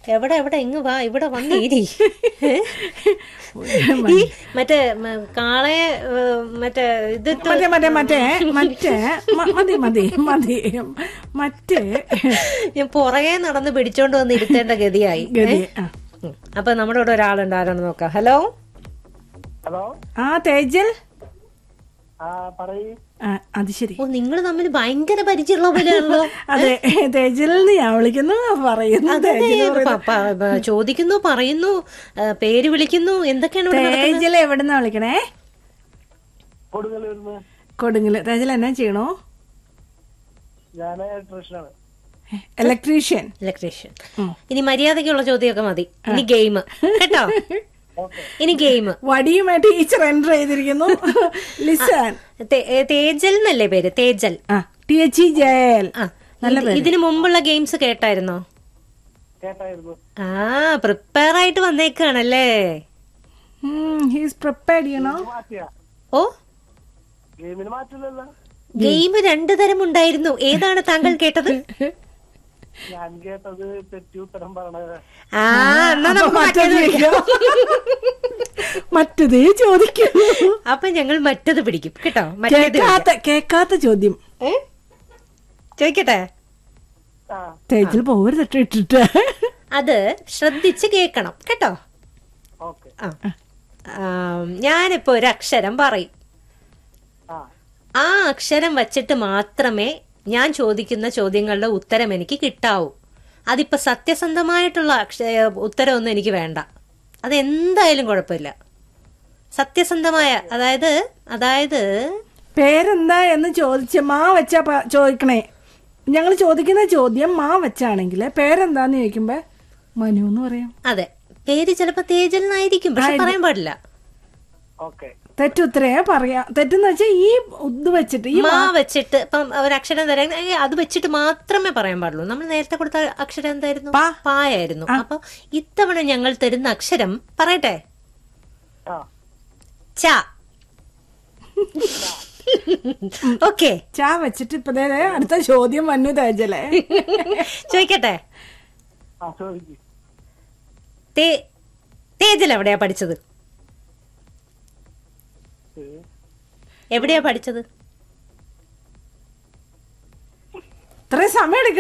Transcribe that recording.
എവിടെ എവിടെ ഇങ്ങ് വാ ഇവിടെ വന്നീരി ഈ മറ്റേ മ, കാളയെ ഏ, മറ്റേ ഇതിട്ട് മറ്റേ മറ്റേ മറ്റേ മറ്റേ മ- മതി മതി മതി മറ്റേ ഞാൻ പുറകെ നടന്ന് പിടിച്ചോണ്ട് വന്ന് ഇരുത്തേണ്ട ഗതിയായി ഗതി ആ. ഉം. അപ്പൊ നമ്മുടെ ഇവിടെ ഒരാളുണ്ട് ആരാണെന്ന് നോക്കാം ഹലോ ഹലോ ആ തേജൽ ആ പറയൂ ആ, അത് ശരി ഓ നിങ്ങൾ തമ്മിൽ ഭയങ്കര പരിചയമുള്ള പോലെയാണല്ലോ അതെ തേജലിന് ഞാൻ വിളിക്കുന്നു പറയുന്നു അതെ, തേജൽ പറയുന്നു. പ- പ- പ- ചോദിക്കുന്നു പറയുന്നു ഏ, പേര് വിളിക്കുന്നു എന്തൊക്കെയാണ് ഇവിടെ നടക്കുന്നത്? തേജൽ എവിടുന്നാ വിളിക്കണേ കൊടുങ്ങല്ലൂരിന്ന് കൊടുങ്ങല് തേജൽ എന്നാ ചെയ്യണോ ഞാൻ ഇലക്ട്രീഷ്യനാണ് ഇലക്ട്രീഷ്യൻ ഇലക്ട്രീഷ്യൻ ഇനി മര്യാദയ്ക്കുള്ള ചോദ്യമൊക്കെ മതി ഇനി ഗെയിം കേട്ടോ ഇനി ഗെയിം വടിയുമായിട്ട് ടീച്ചർ എൻ്റർ ചെയ്തിരിക്കുന്നു ലിസൺ തേജൽ എന്നല്ലേ പേര് തേജൽ ആ ടി എച്ച് ഇ ജയൽ ആ ഇത് ഇതിനു മുമ്പുള്ള ഗെയിംസ് കേട്ടായിരുന്നോ കേട്ടായിരുന്നു ആ പ്രിപ്പയർ ആയിട്ട് വന്നേക്കാണല്ലേ ഹീസ് പ്രിപ്പയർഡ് യു നോ മാറ്റിയ ഓ ഗെയിമിന് മാറ്റില്ലല്ലോ ഗെയിം രണ്ടു തരം ഉണ്ടായിരുന്നു ഏതാണ് താങ്കൾ കേട്ടത് ഞാൻ കേട്ടത് തെറ്റി ഉത്തരം പറയണത് ആ എന്നാ നമുക്ക് മറ്റേത് പിടിക്കാം. മറ്റതേ ചോദിക്കൂ അപ്പൊ ഞങ്ങൾ മറ്റത് പിടിക്കും കേട്ടോ മറ്റേത് പിടിക്കാം. കേക്കാത്ത കേക്കാത്ത ചോദ്യം ഏ? ചോദിക്കട്ടെ ആ തേജൽ പോവരുത് ഇട്ടിട്ട് അത് ശ്രദ്ധിച്ച് കേക്കണം കേട്ടോ ഓക്കെ ആ ആം, ഞാനിപ്പോ ഒരു അക്ഷരം പറയും ആ ആ അക്ഷരം വച്ചിട്ട് മാത്രമേ ഞാൻ ചോദിക്കുന്ന ചോദ്യങ്ങളുടെ ഉത്തരം എനിക്ക് കിട്ടാവൂ അതിപ്പോ സത്യസന്ധമായിട്ടുള്ള അക്ഷ ഉത്തരമൊന്നും എനിക്ക് വേണ്ട അതെന്തായാലും കുഴപ്പമില്ല സത്യസന്ധമായ അതായത് അതായത് പേരെന്താ എന്ന് ചോദിച്ച മാ വെച്ചാ പ- ചോദിക്കണേ ഞങ്ങൾ ചോദിക്കുന്ന ചോദ്യം മാ വെച്ചാണെങ്കിൽ പേരെന്താന്ന് ചോദിക്കുമ്പോ മനു എന്ന് പറയാം അതെ പേര് ചിലപ്പോ തേജൽ എന്നായിരിക്കും പക്ഷെ പറയാൻ പാടില്ല ഓക്കെ തെറ്റുത്തരേ പറയാ തെറ്റെന്ന് വെച്ചാൽ ഈ ഇത് വെച്ചിട്ട് ഈ മാ വെച്ചിട്ട് ഇപ്പം ഒരു അക്ഷരം തരാൻ ഏ, അത് വെച്ചിട്ട് മാത്രമേ പറയാൻ പാടുള്ളൂ നമ്മൾ നേരത്തെ കൊടുത്ത അക്ഷരം എന്തായിരുന്നു പാ. പായായിരുന്നു അപ്പൊ ഇത്തവണ ഞങ്ങൾ തരുന്ന അക്ഷരം പറയട്ടെ ആ ച ഓക്കെ ചാ വെച്ചിട്ട് ഇപ്പൊ ദേ അടുത്ത ചോദ്യം വന്നു തേജലേ ചോദിക്കട്ടെ ആ ചോദിക്കും തേ തേജൽ എവിടെയാ പഠിച്ചത് എവിടെയാ പഠിച്ചത് ഇത്രയും സമയം എടുക്കും